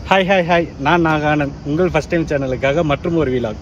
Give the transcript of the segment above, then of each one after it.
hi hi hi நான் நாகானந்த் உங்கள் first time சேனலுக்காக மற்றும் ஒரு விலாக்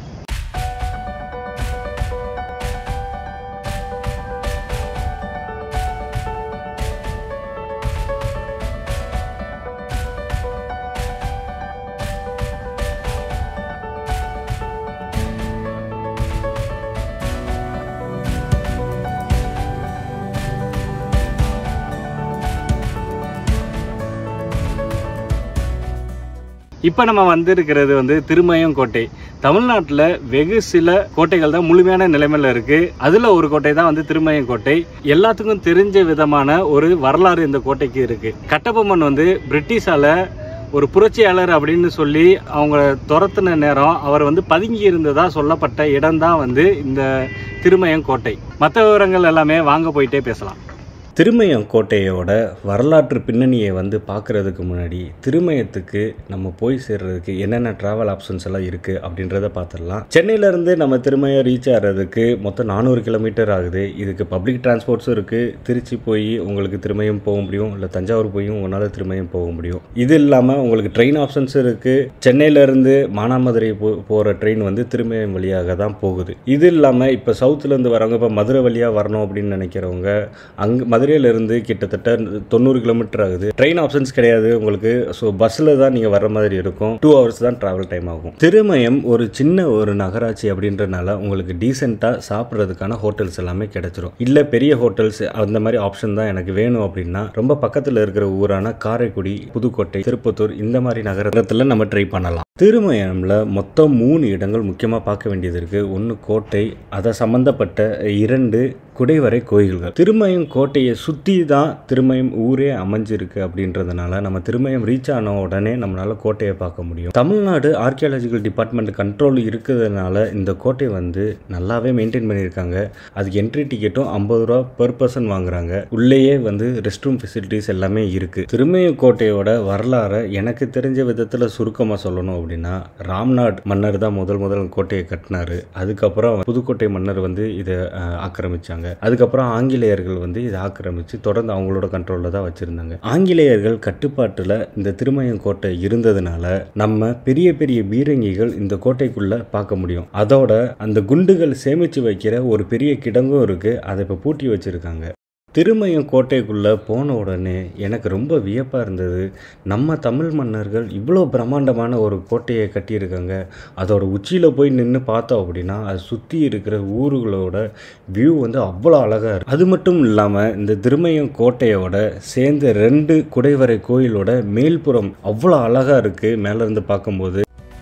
இப்போ நம்ம வந்திருக்கிறது வந்து திருமயம் கோட்டை தமிழ்நாட்டில் வெகு சில கோட்டைகள் தான் முழுமையான நிலைமையில் இருக்கு அதுல ஒரு கோட்டை தான் வந்து திருமயம் கோட்டை எல்லாத்துக்கும் தெரிஞ்ச விதமான ஒரு வரலாறு இந்த கோட்டைக்கு இருக்கு கட்டபொம்மன் வந்து பிரிட்டிஷால ஒரு புரட்சியாளர் அப்படின்னு சொல்லி அவங்க துரத்துன நேரம் அவர் வந்து பதுங்கி இருந்ததா சொல்லப்பட்ட இடம் தான் வந்து இந்த திருமயம் கோட்டை மற்ற விவரங்கள் எல்லாமே வாங்க போயிட்டே பேசலாம் திருமயம் கோட்டையோட வரலாற்று பின்னணியை வந்து பார்க்குறதுக்கு முன்னாடி திருமயத்துக்கு நம்ம போய் சேர்றதுக்கு என்னென்ன ட்ராவல் ஆப்ஷன்ஸ் எல்லாம் இருக்குது அப்படின்றத பார்த்துடலாம் சென்னையிலேருந்து நம்ம திருமயம் ரீச் ஆகிறதுக்கு மொத்தம் நானூறு கிலோமீட்டர் ஆகுது இதுக்கு பப்ளிக் டிரான்ஸ்போர்ட்ஸும் இருக்குது திருச்சி போய் உங்களுக்கு திருமயம் போக முடியும் இல்லை தஞ்சாவூர் போயும் உங்களால் திருமயம் போக முடியும் இது இல்லாமல் உங்களுக்கு ட்ரெயின் ஆப்ஷன்ஸ் இருக்குது சென்னையிலேருந்து மானாமதுரை போ போகிற ட்ரெயின் வந்து திருமயம் வழியாக தான் போகுது இது இல்லாமல் இப்போ சவுத்துலேருந்து வரவங்க இப்போ மதுரை வழியாக வரணும் அப்படின்னு நினைக்கிறவங்க அங்கே மதுரையிலேருந்து கிட்டத்தட்ட தொண்ணூறு கிலோமீட்டர் ஆகுது ட்ரெயின் ஆப்ஷன்ஸ் கிடையாது உங்களுக்கு ஸோ பஸ்ஸில் தான் நீங்கள் வர மாதிரி இருக்கும் டூ ஹவர்ஸ் தான் ட்ராவல் டைம் ஆகும் திருமயம் ஒரு சின்ன ஒரு நகராட்சி அப்படின்றனால உங்களுக்கு டீசெண்டாக சாப்பிட்றதுக்கான ஹோட்டல்ஸ் எல்லாமே கிடைச்சிரும் இல்லை பெரிய ஹோட்டல்ஸ் அந்த மாதிரி ஆப்ஷன் தான் எனக்கு வேணும் அப்படின்னா ரொம்ப பக்கத்தில் இருக்கிற ஊரான காரைக்குடி புதுக்கோட்டை திருப்பத்தூர் இந்த மாதிரி நகரத்தில் நம்ம ட்ரை பண்ணலாம் திருமயம்ல மொத்தம் மூணு இடங்கள் முக்கியமாக பார்க்க வேண்டியது இருக்குது ஒன்று கோட்டை அதை சம்மந்தப்பட்ட இரண்டு குடைவரை கோயில்கள் திருமயம் கோட்டையை சுற்றி தான் திருமயம் ஊரே அமைஞ்சிருக்கு அப்படின்றதுனால நம்ம திருமயம் ரீச் ஆன உடனே நம்மளால கோட்டையை பார்க்க முடியும் தமிழ்நாடு ஆர்கியாலஜிக்கல் டிபார்ட்மெண்ட் கண்ட்ரோல் இருக்கிறதுனால இந்த கோட்டை வந்து நல்லாவே மெயின்டைன் பண்ணியிருக்காங்க அதுக்கு என்ட்ரி டிக்கெட்டும் ஐம்பது ரூபா பெர் பர்சன் வாங்குறாங்க உள்ளேயே வந்து ரெஸ்ட் ரூம் ஃபெசிலிட்டிஸ் எல்லாமே இருக்கு திருமயம் கோட்டையோட வரலாறை எனக்கு தெரிஞ்ச விதத்தில் சுருக்கமாக சொல்லணும் அப்படின்னா ராம்நாட் மன்னர் தான் முதல் முதல் கோட்டையை கட்டினாரு அதுக்கப்புறம் புதுக்கோட்டை மன்னர் வந்து இதை அஹ், ஆக்கிரமிச்சாங்க அதுக்கப்புறம் ஆங்கிலேயர்கள் வந்து இதை ஆக்கிரமிச்சு தொடர்ந்து அவங்களோட கண்ட்ரோலில் தான் வச்சுருந்தாங்க ஆங்கிலேயர்கள் கட்டுப்பாட்டில் இந்த திருமயம் கோட்டை இருந்ததுனால நம்ம பெரிய பெரிய பீரங்கிகள் இந்த கோட்டைக்குள்ளே பார்க்க முடியும் அதோட அந்த குண்டுகள் சேமித்து வைக்கிற ஒரு பெரிய கிடங்கும் இருக்குது அதை இப்போ பூட்டி வச்சுருக்காங்க திருமயம் கோட்டைக்குள்ளே போன உடனே எனக்கு ரொம்ப வியப்பாக இருந்தது நம்ம தமிழ் மன்னர்கள் இவ்வளோ பிரம்மாண்டமான ஒரு கோட்டையை கட்டியிருக்காங்க அதோட உச்சியில் போய் நின்று பார்த்தோம் அப்படின்னா அது சுற்றி இருக்கிற ஊர்களோட வியூ வந்து அவ்வளோ அழகாக இருக்கு அது மட்டும் இல்லாமல் இந்த திருமயம் கோட்டையோட சேர்ந்த ரெண்டு குடைவரை கோயிலோட மேல்புறம் அவ்வளோ அழகாக இருக்குது மேலேருந்து பார்க்கும்போது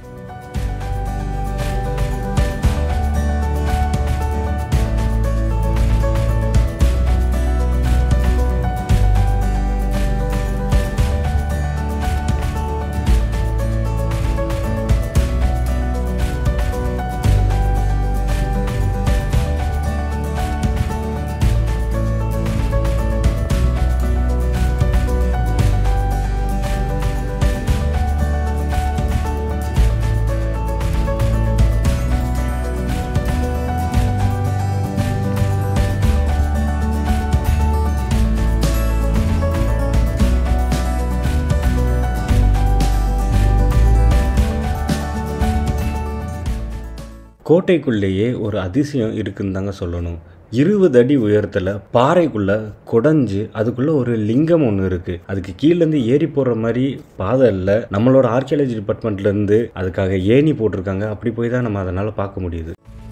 கோட்டைக்குள்ளேயே ஒரு அதிசயம் இருக்குன்னு தாங்க சொல்லணும் இருபது அடி உயரத்தில் பாறைக்குள்ளே குடஞ்சு அதுக்குள்ளே ஒரு லிங்கம் ஒன்று இருக்குது அதுக்கு கீழேருந்து ஏறி போடுற மாதிரி பாதை இல்லை நம்மளோட ஆர்கியாலஜி டிபார்ட்மெண்ட்லேருந்து அதுக்காக ஏணி போட்டிருக்காங்க அப்படி போய் தான் நம்ம அதனால் பார்க்க முடியுது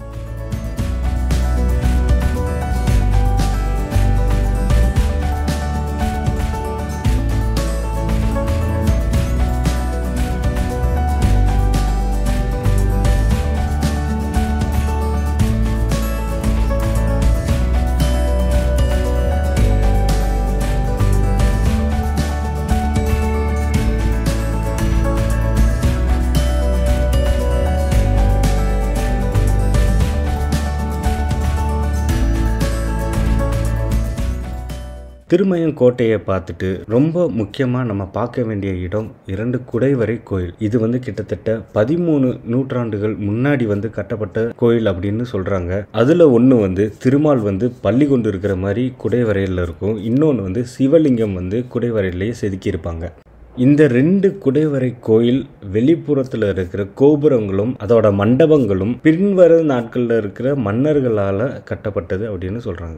திருமயம் கோட்டையை பார்த்துட்டு ரொம்ப முக்கியமாக நம்ம பார்க்க வேண்டிய இடம் இரண்டு குடைவரை கோயில் இது வந்து கிட்டத்தட்ட பதிமூணு நூற்றாண்டுகள் முன்னாடி வந்து கட்டப்பட்ட கோயில் அப்படின்னு சொல்கிறாங்க அதில் ஒன்று வந்து திருமால் வந்து பள்ளி கொண்டு இருக்கிற மாதிரி குடைவரையில் இருக்கும் இன்னொன்று வந்து சிவலிங்கம் வந்து குடைவரையிலேயே செதுக்கியிருப்பாங்க இந்த ரெண்டு குடைவரை கோயில் வெளிப்புறத்தில் இருக்கிற கோபுரங்களும் அதோட மண்டபங்களும் பின்வர நாட்களில் இருக்கிற மன்னர்களால் கட்டப்பட்டது அப்படின்னு சொல்கிறாங்க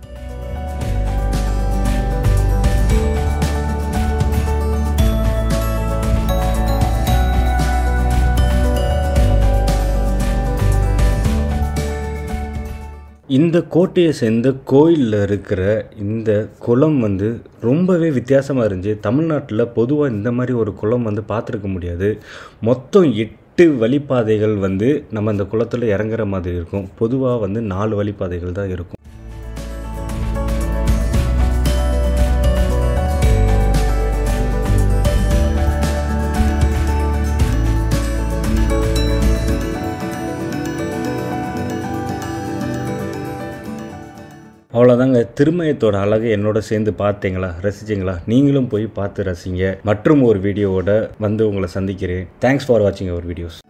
இந்த கோட்டையை சேர்ந்த கோயிலில் இருக்கிற இந்த குளம் வந்து ரொம்பவே வித்தியாசமாக இருந்துச்சு தமிழ்நாட்டில் பொதுவாக இந்த மாதிரி ஒரு குளம் வந்து பார்த்துருக்க முடியாது மொத்தம் எட்டு வழிப்பாதைகள் வந்து நம்ம இந்த குளத்தில் இறங்குற மாதிரி இருக்கும் பொதுவாக வந்து நாலு வழிப்பாதைகள் தான் இருக்கும் அவ்வளோதாங்க திருமயத்தோட அழகை என்னோட சேர்ந்து பார்த்தீங்களா ரசிச்சிங்களா நீங்களும் போய் பார்த்து ரசிங்க மற்றும் ஒரு வீடியோவோட வந்து உங்களை சந்திக்கிறேன் தேங்க்ஸ் ஃபார் வாட்சிங் அவர் வீடியோஸ்